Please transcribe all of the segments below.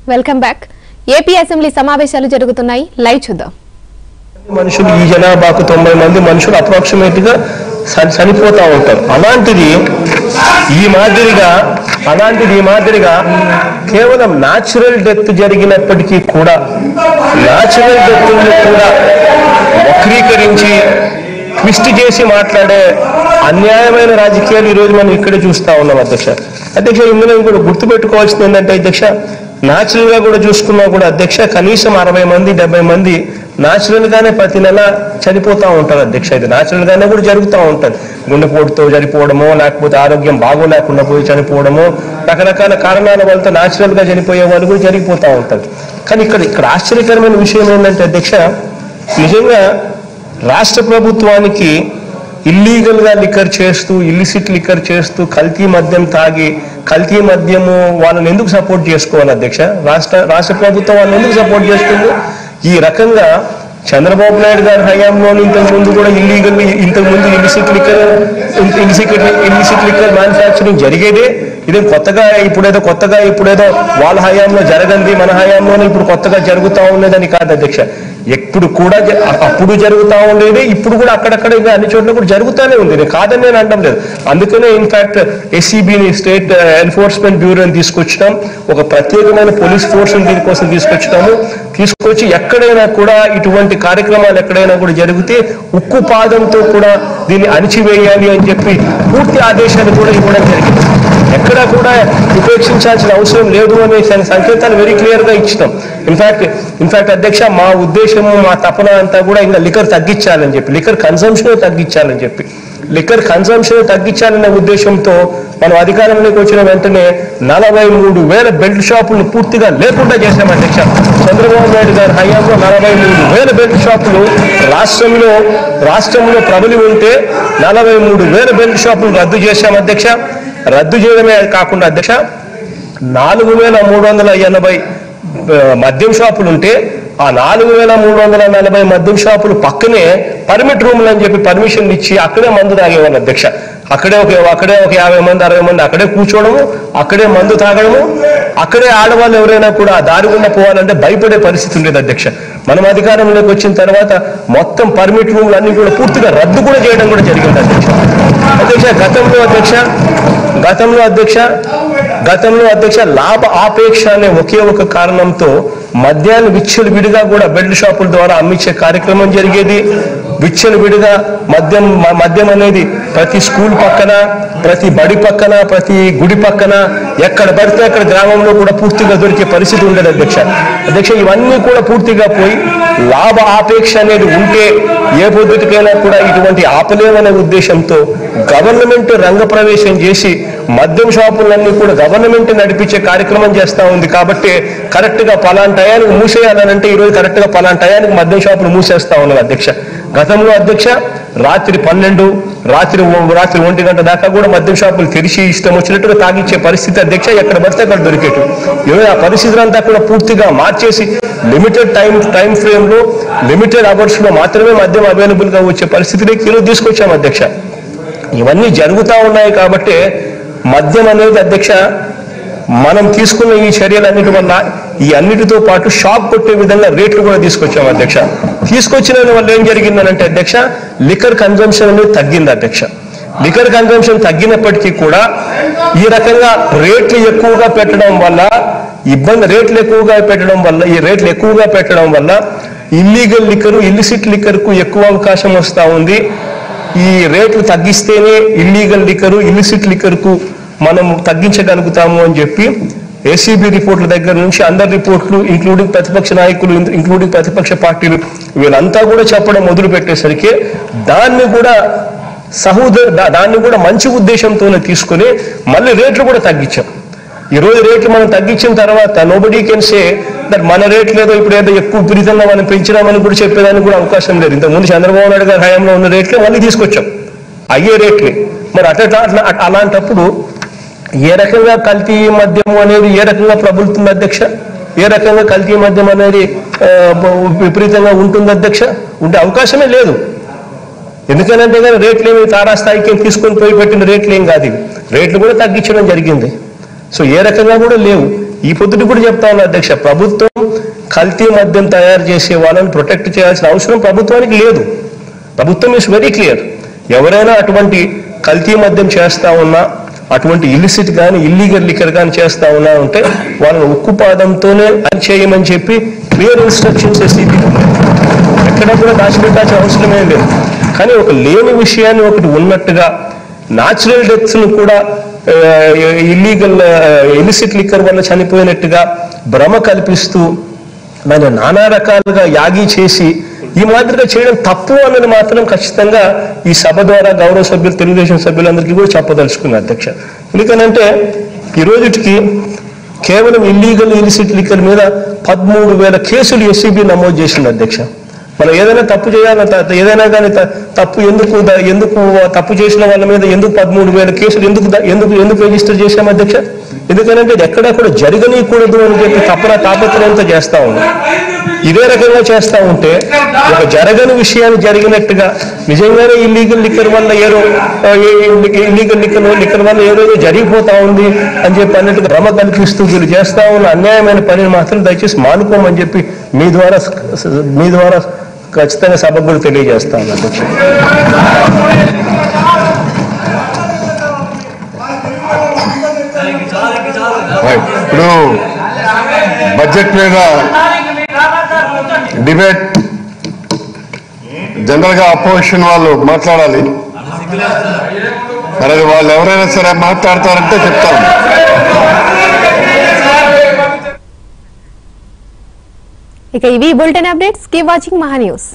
Welcome back AP assembly సమావేశాలు జరుగుతున్నాయి live చూద్దాం మనుషులు ఈ జనాభాకు తొంభై మంది మనుషులు అప్రాక్సిమేట్ గా చని- చనిపోతా ఉంటారు అలాంటిది ఈ మాదిరిగా అలాంటిది ఈ మాదిరిగా కేవలం న్యాచురల్ డెత్ జరిగినప్పటికీ కూడా న్యాచురల్ డెత్ కూడా వక్రీకరించి ట్విస్ట్ చేసి మాట్లాడే అన్యాయమైన రాజకీయాలు ఈ రోజు మనం ఇక్కడే చూస్తా ఉన్నాం అధ్యక్ష అధ్యక్ష ఇందులో ఇంకోటి గుర్తుపెట్టుకోవాల్సింది ఏంటంటే అధ్యక్ష న్యాచురల్ గా కూడా చూసుకున్నా కూడా అధ్యక్ష కనీసం అరవై మంది డెబ్బై మంది న్యాచురల్ గానే ప్రతి నెల చనిపోతా ఉంటారు అధ్యక్ష ఇది న్యాచురల్ గానే కూడా జరుగుతూ ఉంటుంది గుండెపోటుతో చనిపోవడమో లేకపోతే ఆరోగ్యం బాగోలేకుండా పోయి చనిపోవడమో రకరకాల కారణాల వల్ల న్యాచురల్ గా చనిపోయే వాళ్ళు కూడా జరిగిపోతూ ఉంటారు కానీ ఇక్కడ ఇక్కడ ఆశ్చర్యకరమైన విషయం ఏంటంటే అధ్యక్ష నిజంగా రాష్ట్ర ప్రభుత్వానికి ఇల్లీగల్ గా లిక్కర్ చేస్తూ ఇల్లిసిట్ లిక్కర్ చేస్తూ కల్తీ మద్యం తాగి కల్తీ మద్యము వాళ్ళని ఎందుకు సపోర్ట్ చేసుకోవాలి అధ్యక్ష రాష్ట్ర రాష్ట్ర ప్రభుత్వం వాళ్ళని ఎందుకు సపోర్ట్ చేస్తుంది ఈ రకంగా చంద్రబాబు నాయుడు గారి హయాంలో ఇంతకు ముందు కూడా ఇల్లీగల్ ఇంతకు ముందు illicit liquor illicit illicit liquor manufacturing జరిగేదే ఇదే కొత్తగా ఇప్పుడేదో కొత్తగా ఇప్పుడేదో వాళ్ళ హయాంలో జరగంది మన హయాంలోనే ఇప్పుడు కొత్తగా జరుగుతా ఉండేదని కాదు అధ్యక్ష ఎప్పుడు కూడా జ- అప్పుడు జరుగుతూ ఉండేది ఇప్పుడు కూడా అక్కడక్కడ ఇంకా అన్ని చోట్ల కూడా జరుగుతూనే ఉంది నేను కాదని నేను అనడం లేదు అందుకనే ఇన్ఫాక్ట్ ఎస్సీబీని స్టేట్ ఎన్ఫోర్స్మెంట్ బ్యూరోని తీసుకొచ్చినాం ఒక ప్రత్యేకమైన పోలీస్ ఫోర్స్ దీనికోసం తీసుకొచ్చినాము తీసుకొచ్చి ఎక్కడైనా కూడా ఇటువంటి కార్యక్రమాలు ఎక్కడైనా కూడా జరిగితే ఉక్కు పాదంతో కూడా దీన్ని అణిచివేయాలి అని చెప్పి పూర్తి ఆదేశాలు కూడా ఇవ్వడం జరిగింది ఎక్కడా కూడా ఉపేక్షించాల్సిన అవసరం లేదు అనే సం- సంకేతాలు వెరీ క్లియర్ గా ఇచ్చినాం ఇన్ఫాక్ట్ ఇన్ఫాక్ట్ అధ్యక్ష మా ఉద్దేశము మా తపన అంతా కూడా ఇంకా లిక్కర్ తగ్గించాలని చెప్పి లిక్కర్ కన్సంప్షన్ తగ్గించాలని చెప్పి లిక్కర్ కన్సంప్షన్ తగ్గించాలనే ఉద్దేశంతో మనం అధికారంలోకి వచ్చిన వెంటనే నలభై మూడు వేల బెల్ట్ షాపులు పూర్తిగా లేకుండా చేశాం అధ్యక్ష చంద్రబాబు నాయుడు గారి హయాంలో నలభై మూడు వేల బెల్ట్ షాపులు రాష్ట్రంలో రాష్ట్రంలో ప్రబలి ఉంటే నలభై మూడు వేల బెల్ట్ షాపులు రద్దు చేశాం అధ్యక్ష రద్దు చేయడమే కాకుండా అధ్యక్ష నాలుగు వేల మూడు వందల ఎనభై ఆ, మద్యం షాపులు ఉంటే ఆ నాలుగు వేల మూడు వందల నలభై మద్యం షాపులు పక్కనే పర్మిట్ రూములు అని చెప్పి పర్మిషన్ ఇచ్చి అక్కడే మందు తాగేవాళ్ళు అధ్యక్ష అక్కడే ఒక అక్కడే ఒక యాభై మంది అరవై మంది అక్కడే కూర్చోవడము అక్కడే మందు తాగడము అక్కడే ఆడవాళ్ళు ఎవరైనా కూడా ఆ దారి గుండా పోవాలంటే భయపడే పరిస్థితి ఉండేది అధ్యక్ష మనం అధికారంలోకి వచ్చిన తర్వాత మొత్తం పర్మిట్ రూములు అన్ని కూడా పూర్తిగా రద్దు కూడా చేయడం కూడా జరిగింది అధ్యక్ష అధ్యక్ష గతంలో అధ్యక్ష గతంలో అధ్యక్ష గతంలో అధ్యక్ష లాభ ఆపేక్ష అనే ఒకే ఒక కారణంతో మద్యాన్ని విచ్చలు విడిగా కూడా బెల్ట్ షాపుల ద్వారా అమ్మించే కార్యక్రమం జరిగేది విచ్చలు విడిగా మద్యం మ- మద్యం అనేది ప్రతి స్కూల్ పక్కన ప్రతి బడి పక్కన ప్రతి గుడి పక్కన ఎక్కడ పడితే అక్కడ గ్రామంలో కూడా పూర్తిగా దొరికే పరిస్థితి ఉండేది అధ్యక్ష అధ్యక్ష ఇవన్నీ కూడా పూర్తిగా పోయి లాభ ఆపేక్ష అనేది ఉంటే ఏ పొద్దుటికైనా కూడా ఇటువంటి ఆపలేమనే ఉద్దేశంతో గవర్నమెంట్ రంగప్రవేశం చేసి మద్యం షాపులన్నీ కూడా గవర్నమెంట్ నడిపించే కార్యక్రమం చేస్తా ఉంది కాబట్టి కరెక్ట్ గా పలానా టయానికి మూసేయాలనంటే ఈ రోజు కరెక్ట్ గా పలానా టయానికి మద్యం షాపులు మూసేస్తా ఉన్నారు అధ్యక్ష గతంలో అధ్యక్ష రాత్రి పన్నెండు రాత్రి ఓ- రాత్రి ఒంటి గంట దాకా కూడా మద్యం షాపులు తెరిచి ఇష్టం వచ్చినట్టుగా తాగిచ్చే పరిస్థితి అధ్యక్ష ఎక్కడ పడితే అక్కడ దొరికేటు ఈరోజు ఆ పరిస్థితులంతా కూడా పూర్తిగా మార్చేసి లిమిటెడ్ టైం టైం ఫ్రేమ్ లో లిమిటెడ్ అవర్స్ లో మాత్రమే మద్యం అవైలబుల్ గా వచ్చే పరిస్థితికి ఈరోజు తీసుకొచ్చాం అధ్యక్ష ఇవన్నీ జరుగుతూ ఉన్నాయి కాబట్టి మద్యం అనేది అధ్యక్ష మనం తీసుకున్న ఈ చర్యలన్నిటి వల్ల ఈ అన్నిటితో పాటు షాక్ కొట్టే విధంగా రేట్లు కూడా తీసుకొచ్చాం అధ్యక్ష తీసుకొచ్చిన వల్ల ఏం జరిగిందనంటే అధ్యక్ష లిక్కర్ కన్జంప్షన్ అనేది తగ్గింది అధ్యక్ష లిక్కర్ కన్జంప్షన్ తగ్గినప్పటికీ కూడా ఈ రకంగా రేట్లు ఎక్కువగా పెట్టడం వల్ల ఇబ్బంది రేట్లు ఎక్కువగా పెట్టడం వల్ల ఈ రేట్లు ఎక్కువగా పెట్టడం వల్ల ఇల్లీగల్ లిక్కర్ ఇల్లిసిట్ లిక్కర్ కు ఎక్కువ అవకాశం వస్తా ఉంది ఈ రేట్లు తగ్గిస్తేనే ఇల్లీగల్ లిక్కరు ఇల్లిసిట్ లిక్కర్కు మనం తగ్గించగలుగుతాము అని చెప్పి ఏసీబీ రిపోర్ట్ల దగ్గర నుంచి అందరి రిపోర్ట్లు ఇంక్లూడింగ్ ప్రతిపక్ష నాయకులు ఇంక్లూడింగ్ ప్రతిపక్ష పార్టీలు వీళ్ళంతా కూడా చెప్పడం మొదలు పెట్టేసరికి దాన్ని కూడా సహోదర దా- దాన్ని కూడా మంచి ఉద్దేశంతోనే తీసుకుని మళ్ళీ రేట్లు కూడా తగ్గించాం ఈ రోజు రేట్లు మనం తగ్గించిన తర్వాత నోబడీ కెన్ సే దట్ మన రేట్లు ఏదో ఇప్పుడు ఏదో ఎక్కువ విపరీతంగా మనం పెంచినామని కూడా చెప్పేదానికి కూడా అవకాశం లేదు ఇంతకుముందు చంద్రబాబు నాయుడు గారి హయాంలో ఉన్న రేట్లే మళ్ళీ తీసుకొచ్చాం అయ్యే రేట్లే మరి అట్లా అట్లా అట్లా- అలాంటప్పుడు ఏ రకంగా కల్తీ మద్యం అనేది ఏ రకంగా ప్రబలుతుంది అధ్యక్ష ఏ రకంగా కల్తీ మద్యం అనేది ఆ, విపరీతంగా ఉంటుంది అధ్యక్ష ఉండే అవకాశమే లేదు ఎందుకనంటే కానీ రేట్లు ఏమి తారాస్థాయికి ఏం తీసుకొని పోయి పెట్టిన రేట్లు ఏం కాదు ఇవి రేట్లు కూడా తగ్గించడం జరిగింది సో ఏ రకంగా కూడా లేవు ఈ పొద్దుటి కూడా చెప్తా ఉన్నా అధ్యక్ష ప్రభుత్వం కల్తీ మద్యం తయారు చేసే వాళ్ళని ప్రొటెక్ట్ చేయాల్సిన అవసరం ప్రభుత్వానికి లేదు ప్రభుత్వం ఇస్ వెరీ క్లియర్ ఎవరైనా అటువంటి కల్తీ మద్యం చేస్తా ఉన్నా అటువంటి ఇల్లిసిట్ కానీ ఇల్లీగల్ లిక్కర్ కానీ చేస్తా ఉన్నా ఉంటే వాళ్ళని ఉక్కు పాదంతోనే అది చేయమని చెప్పి క్లియర్ ఇన్స్ట్రక్షన్స్ ఎస్సీబీ ఎక్కడ కూడా దాచిపెట్టాల్సిన అవసరమే లేదు కానీ ఒక లేని విషయాన్ని ఒకటి ఉన్నట్టుగా న్యాచురల్ డెత్స్ ను కూడా ఇల్లీగల్ ఇలిసిట్ లిక్కర్ వల్ల చనిపోయినట్టుగా భ్రమ కల్పిస్తూ దాన్ని నానా రకాలుగా యాగి చేసి ఈ మాదిరిగా చేయడం తప్పు అన్నది మాత్రం ఖచ్చితంగా ఈ సభ ద్వారా గౌరవ సభ్యులు తెలుగుదేశం సభ్యులందరికీ కూడా చెప్పదలుచుకున్నారు అధ్యక్ష ఎందుకనంటే ఈ రోజుకి కేవలం ఇల్లీగల్ ఇలిసిట్ లిక్కర్ మీద పదమూడు వేల కేసులు ఎస్సీబీ నమోదు చేసింది అధ్యక్ష మనం ఏదైనా తప్పు చేయాలి త- ఏదైనా కానీ త- తప్పు ఎందుకు ద- ఎందుకు తప్పు చేసిన వాళ్ళ మీద ఎందుకు పదమూడు వేల కేసులు ఎందుకు ద- ఎందుకు ఎందుకు రిజిస్టర్ చేశాం అధ్యక్ష ఎందుకనంటే ఇది ఎక్కడా కూడా జరగనీయకూడదు అని చెప్పి తప్పన తాపత్రయంతో చేస్తా ఉన్నాం ఇదే రకంగా చేస్తా ఉంటే ఒక జరగని విషయాన్ని జరిగినట్టుగా నిజంగానే ఇల్లీగల్ లిక్కర్ వల్ల ఏదో ఇల్లీగల్ లిక్కర్ లిక్కర్ వల్ల ఏదో ఏదో జరిగిపోతా ఉంది అని చెప్పి అన్నట్టుగా భ్రమ కల్పిస్తూ వీళ్ళు చేస్తా ఉన్న అన్యాయమైన పనిని మాత్రం దయచేసి మానుకోమని చెప్పి మీ ద్వారా మీ ద్వారా ఖచ్చితంగా సభకు కూడా తెలియజేస్తా ఉన్నాను అధ్యక్ష రైట్. ఇప్పుడు బడ్జెట్ మీద డిబేట్ జనరల్ గా అపోజిషన్ వాళ్ళు మాట్లాడాలి మరి అది వాళ్ళు ఎవరైనా సరే మాట్లాడతారంటే చెప్తాను ఇక ఇవి bulletin updates keep watching Maha news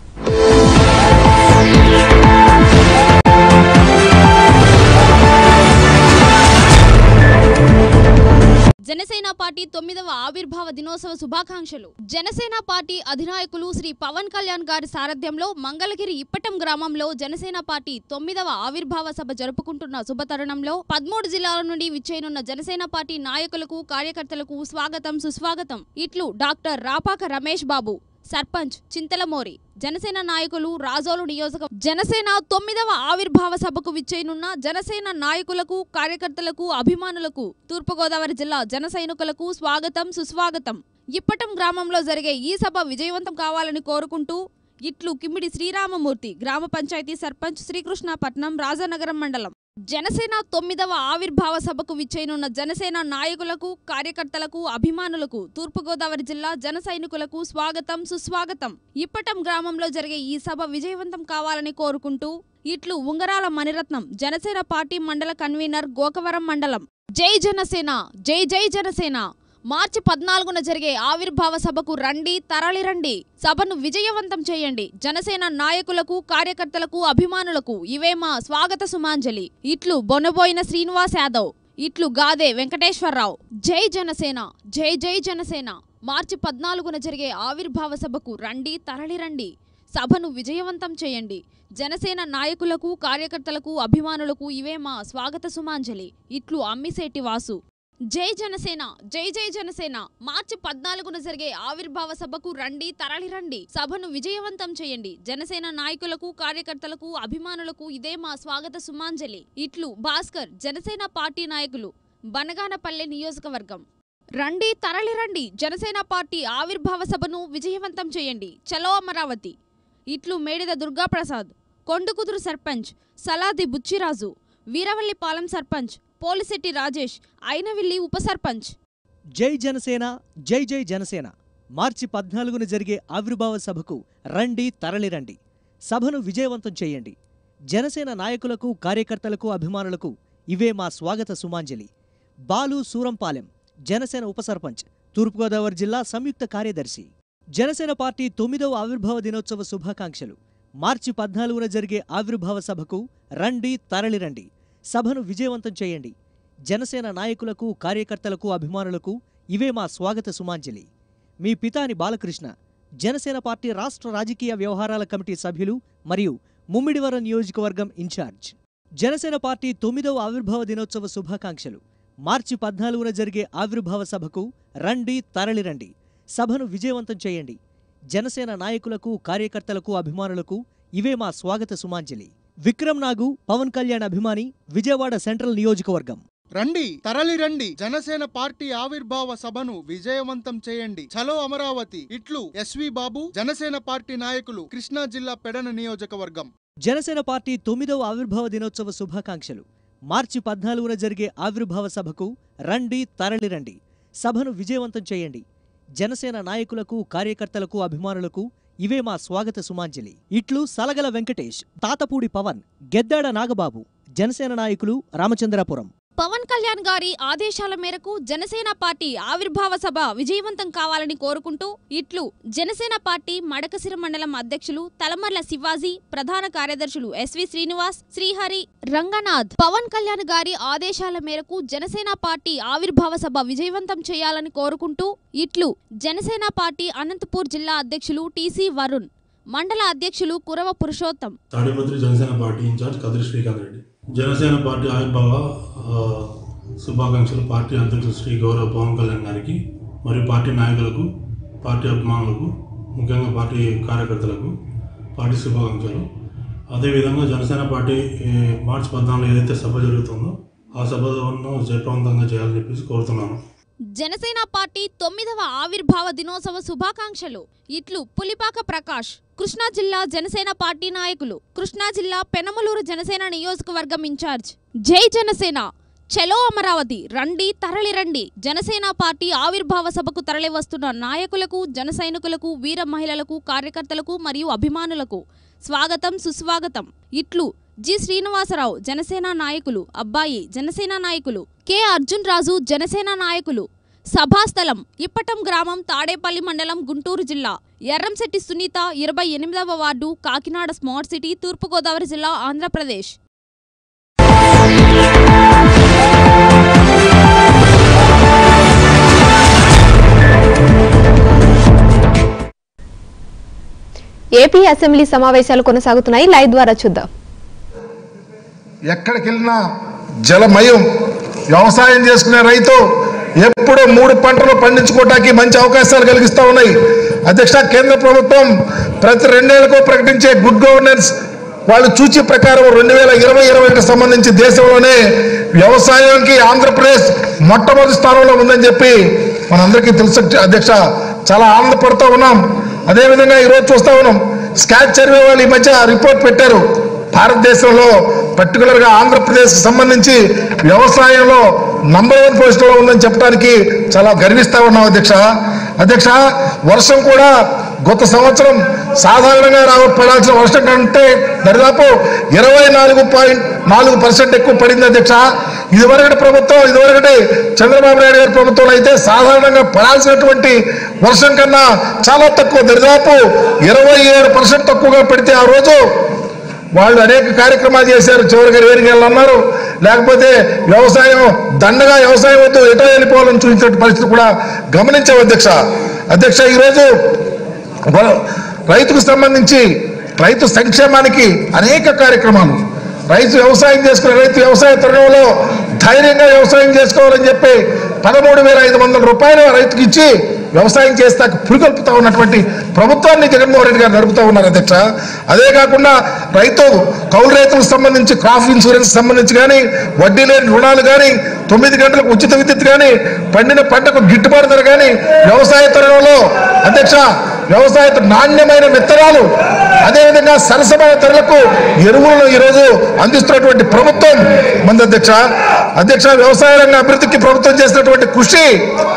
Janasena party తొమ్మిదవ ఆవిర్భావ దినోత్సవ శుభాకాంక్షలు జనసేన పార్టీ అధినాయకులు శ్రీ పవన్ కళ్యాణ్ గారి సారథ్యంలో మంగళగిరి ఇప్పటం గ్రామంలో జనసేన పార్టీ తొమ్మిదవ ఆవిర్భావ సభ జరుపుకుంటున్న శుభతరుణంలో పదమూడు జిల్లాల నుండి విచ్చేనున్న జనసేన పార్టీ నాయకులకు కార్యకర్తలకు స్వాగతం సుస్వాగతం ఇట్లు డాక్టర్ రాపాక రమేష్ బాబు సర్పంచ్ చింతలమోరి జనసేన నాయకులు రాజోలు నియోజక జనసేన తొమ్మిదవ ఆవిర్భావ సభకు విచ్చేయనున్న జనసేన నాయకులకు కార్యకర్తలకు అభిమానులకు తూర్పుగోదావరి జిల్లా జన సైనికులకు స్వాగతం సుస్వాగతం ఇప్పటం గ్రామంలో జరిగే ఈ సభ విజయవంతం కావాలని కోరుకుంటూ ఇట్లు కిమ్మిడి శ్రీరామమూర్తి గ్రామ పంచాయతీ సర్పంచ్ శ్రీకృష్ణపట్నం రాజానగరం మండలం జనసేన తొమ్మిదవ ఆవిర్భావ సభకు విచ్చేయనున్న జనసేన నాయకులకు కార్యకర్తలకు అభిమానులకు తూర్పుగోదావరి జిల్లా జన సైనికులకు స్వాగతం సుస్వాగతం ఇప్పటం గ్రామంలో జరిగే ఈ సభ విజయవంతం కావాలని కోరుకుంటూ ఇట్లు ఉంగరాల మణిరత్నం జనసేన పార్టీ మండల కన్వీనర్ గోకవరం మండలం జై జనసేన జై జై జనసేన మార్చి పద్నాలుగున జరిగే ఆవిర్భావ సభకు రండి తరలిరండి సభను విజయవంతం చేయండి జనసేన నాయకులకు కార్యకర్తలకు అభిమానులకు ఇవే మా స్వాగత సుమాంజలి ఇట్లు బొనబోయిన శ్రీనివాస్ యాదవ్ ఇట్లు గాదే వెంకటేశ్వరరావు జై జనసేన జై జై జనసేన మార్చి పద్నాలుగున జరిగే ఆవిర్భావ సభకు రండి తరలిరండి సభను విజయవంతం చేయండి జనసేన నాయకులకు కార్యకర్తలకు అభిమానులకు ఇవే మా స్వాగత సుమాంజలి ఇట్లు అమ్మిశెట్టి వాసు జై జనసేన జై జై జనసేన మార్చి పద్నాలుగున జరిగే ఆవిర్భావ సభకు రండి తరలిరండి సభను విజయవంతం చేయండి జనసేన నాయకులకు కార్యకర్తలకు అభిమానులకు ఇదే మా స్వాగత సుమాంజలి ఇట్లు భాస్కర్ జనసేన పార్టీ నాయకులు బనగానపల్లె నియోజకవర్గం రండి తరలిరండి జనసేన పార్టీ ఆవిర్భావ సభను విజయవంతం చేయండి చలో అమరావతి ఇట్లు మేడిద దుర్గాప్రసాద్ కొండుకుదురు సర్పంచ్ సలాది బుచ్చిరాజు వీరవల్లిపాలెం సర్పంచ్ పోలిశెట్టి రాజేష్ అయినవిల్లి ఉప సర్పంచ్ జై జనసేన జై జై జనసేన మార్చి పద్నాలుగున జరిగే ఆవిర్భావ సభకు రండి తరలిరండి సభను విజయవంతం చేయండి జనసేన నాయకులకు కార్యకర్తలకు అభిమానులకు ఇవే మా స్వాగత సుమాంజలి బాలు సూరంపాలెం జనసేన ఉప సర్పంచ్ తూర్పుగోదావరి జిల్లా సంయుక్త కార్యదర్శి జనసేన పార్టీ తొమ్మిదవ ఆవిర్భావ దినోత్సవ శుభాకాంక్షలు మార్చి పద్నాలుగున జరిగే ఆవిర్భావ సభకు రండి తరలిరండి సభను విజయవంతం చేయండి జనసేన నాయకులకు కార్యకర్తలకు అభిమానులకు ఇవే మా స్వాగత సుమాంజలి మీ పితాని బాలకృష్ణ జనసేన పార్టీ రాష్ట్ర రాజకీయ వ్యవహారాల కమిటీ సభ్యులు మరియు ముమ్మిడివరం నియోజకవర్గం ఇన్ఛార్జ్ జనసేన పార్టీ తొమ్మిదవ ఆవిర్భావ దినోత్సవ శుభాకాంక్షలు మార్చి పద్నాలుగున జరిగే ఆవిర్భావ సభకు రండి తరలిరండి సభను విజయవంతం చేయండి జనసేన నాయకులకు కార్యకర్తలకు అభిమానులకు ఇవే మా స్వాగత సుమాంజలి విక్రమ్ నాగు పవన్ కళ్యాణ్ అభిమాని విజయవాడ సెంట్రల్ నియోజకవర్గం రండి తరలి రండి జనసేన పార్టీ ఆవిర్భావ సభను విజయవంతం చేయండి చలో అమరావతి ఇట్లు ఎస్వి బాబు జనసేన పార్టీ నాయకులు కృష్ణా జిల్లా పెడన నియోజకవర్గం జనసేన పార్టీ తొమ్మిదవ ఆవిర్భావ దినోత్సవ శుభాకాంక్షలు మార్చి పద్నాలుగున జరిగే ఆవిర్భావ సభకు రండి తరలిరండి సభను విజయవంతం చేయండి జనసేన నాయకులకు కార్యకర్తలకు అభిమానులకు ఇవే మా స్వాగత సుమాంజలి ఇట్లు సలగల వెంకటేష్ తాతపూడి పవన్ గెద్దాడ నాగబాబు జనసేన నాయకులు రామచంద్రాపురం పవన్ కళ్యాణ్ గారి ఆదేశాల మేరకు జనసేన పార్టీ ఆవిర్భావ సభ విజయవంతం కావాలని కోరుకుంటూ ఇట్లు జనసేన పార్టీ మడకసిర మండలం అధ్యక్షులు తలమర్ల శివాజీ ప్రధాన కార్యదర్శులు ఎస్వి శ్రీనివాస్ శ్రీహరి రంగనాథ్ పవన్ కళ్యాణ్ గారి ఆదేశాల మేరకు జనసేన పార్టీ ఆవిర్భావ సభ విజయవంతం చేయాలని కోరుకుంటూ ఇట్లు జనసేన పార్టీ అనంతపూర్ జిల్లా అధ్యక్షులు టీసీ వరుణ్ మండల అధ్యక్షులు Kurava Purushottam Tadipatri Janasena party incharge Kadiri Srikanth Reddy Janasena party ఆవిర్భావ ఆ, శుభాకాంక్షలు పార్టీ అధ్యక్షులు శ్రీ గౌరవ పవన్ కళ్యాణ్ గారికి మరియు పార్టీ నాయకులకు పార్టీ అభిమానులకు ముఖ్యంగా పార్టీ కార్యకర్తలకు పార్టీ శుభాకాంక్షలు అదేవిధంగా జనసేన పార్టీ ఈ మార్చి పద్నాలుగు ఏదైతే సభ జరుగుతుందో ఆ సభను జయప్రవంతంగా చేయాలని చెప్పేసి కోరుతున్నాను జనసేన పార్టీ తొమ్మిదవ ఆవిర్భావ దినోత్సవ శుభాకాంక్షలు ఇట్లు పులిపాక ప్రకాష్ కృష్ణా జిల్లా జనసేన పార్టీ నాయకులు కృష్ణా జిల్లా పెనమలూరు జనసేన నియోజకవర్గం ఇన్ఛార్జ్ జై జనసేన చలో అమరావతి రండి తరలి రండి జనసేన పార్టీ ఆవిర్భావ సభకు తరలి వస్తున్న నాయకులకు జన సైనికులకు వీర మహిళలకు కార్యకర్తలకు మరియు అభిమానులకు స్వాగతం సుస్వాగతం ఇట్లు జి శ్రీనివాసరావు జనసేన నాయకులు అబ్బాయి జనసేన నాయకులు కె అర్జున్ రాజు జనసేన నాయకులు సభాస్థలం ఇప్పటం గ్రామం తాడేపల్లి మండలం గుంటూరు జిల్లా ఎర్రంశెట్టి సునీత ఇరవై ఎనిమిదవ ward Kakinada smart city Thurpugodavari జిల్లా ఆంధ్రప్రదేశ్ ఏపీ అసెంబ్లీ సమావేశాలు కొనసాగుతున్నాయి లైవ్ ద్వారా చూద్దాం ఎక్కడికి వెళ్ళినా జలమయం వ్యవసాయం చేసుకునే రైతు ఎప్పుడూ మూడు పంటలు పండించుకోవటానికి మంచి అవకాశాలు కలిగిస్తూ ఉన్నాయి అధ్యక్ష కేంద్ర ప్రభుత్వం ప్రతి రెండేళ్లకు ప్రకటించే గుడ్ గవర్నెన్స్ వాళ్ళు చూచి ప్రకారం రెండు వేల ఇరవై ఇరవైకి సంబంధించి దేశంలోనే వ్యవసాయానికి ఆంధ్రప్రదేశ్ మొట్టమొదటి స్థానంలో ఉందని చెప్పి మనందరికీ తెలుసు అధ్యక్ష చాలా ఆనందపడుతూ ఉన్నాం అదేవిధంగా ఈరోజు చూస్తూ ఉన్నాం స్కాచ్ సర్వే వాళ్ళు ఈ మధ్య రిపోర్ట్ పెట్టారు భారతదేశంలో పర్టికులర్గా ఆంధ్రప్రదేశ్కి సంబంధించి వ్యవసాయంలో నంబర్ వన్ పొజిషన్లో ఉందని చెప్పడానికి చాలా గర్విస్తా ఉన్నాం అధ్యక్ష అధ్యక్ష వర్షం కూడా గత సంవత్సరం సాధారణంగా రావ పడాల్సిన వర్షం కంటే దరిదాపు ఇరవై నాలుగు పాయింట్ నాలుగు పర్సెంట్ ఎక్కువ పడింది అధ్యక్ష ఇదివరకటి ప్రభుత్వం ఇదివరకటి చంద్రబాబు నాయుడు గారి ప్రభుత్వంలో అయితే సాధారణంగా పడాల్సినటువంటి వర్షం కన్నా చాలా తక్కువ దరిదాపు ఇరవై ఏడు పర్సెంట్ తక్కువగా పడితే ఆ రోజు వాళ్ళు అనేక కార్యక్రమాలు చేశారు చివరికి వేరుకి వెళ్ళన్నారు లేకపోతే వ్యవసాయం దండగా వ్యవసాయం వద్దు ఎటో వెళ్ళిపోవాలని చూపించిన పరిస్థితి కూడా గమనించాం అధ్యక్ష అధ్యక్ష ఈరోజు వ- రైతుకు సంబంధించి రైతు సంక్షేమానికి అనేక కార్యక్రమాలు రైతు వ్యవసాయం చేసుకునే రైతు వ్యవసాయ తరుణంలో ధైర్యంగా వ్యవసాయం చేసుకోవాలని చెప్పి పదమూడు వేల ఐదు వందల రూపాయలు ఆ రైతుకి ఇచ్చి వ్యవసాయం చేస్తాక పురికొల్పుతా ఉన్నటువంటి ప్రభుత్వాన్ని జగన్మోహన్ రెడ్డి గారు నడుపుతా ఉన్నారు అధ్యక్ష అదే కాకుండా రైతు కౌలు రైతులకు సంబంధించి క్రాప్ ఇన్సూరెన్స్ సంబంధించి కానీ వడ్డీ లేని రుణాలు కానీ తొమ్మిది గంటలకు ఉచిత విద్యుత్ కానీ పండిన పంటకు గిట్టుబాటు ధర కానీ వ్యవసాయ తరుణంలో అధ్యక్ష వ్యవసాయ నాణ్యమైన విత్తనాలు అదేవిధంగా సరసమైన ధరలకు ఎరువులను ఈరోజు అందిస్తున్నటువంటి ప్రభుత్వం మంది అధ్యక్ష అధ్యక్ష వ్యవసాయ రంగ అభివృద్ధికి ప్రభుత్వం చేసినటువంటి కృషి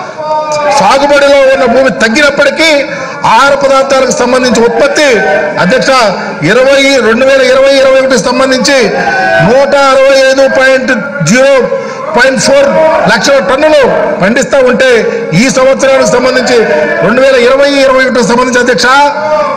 సాగుబడిలో ఉన్న భూమి తగ్గినప్పటికీ ఆహార పదార్థాలకు సంబంధించి ఉత్పత్తి అధ్యక్ష ఇరవై రెండు వేల ఇరవై ఇరవై ఒకటికి సంబంధించి నూట అరవై ఐదు పాయింట్ జీరో పాయింట్ ఫోర్ లక్షల టన్నులు పండిస్తూ ఉంటే ఈ సంవత్సరానికి సంబంధించి రెండు వేల ఇరవై ఇరవై ఒకటికి సంబంధించి అధ్యక్ష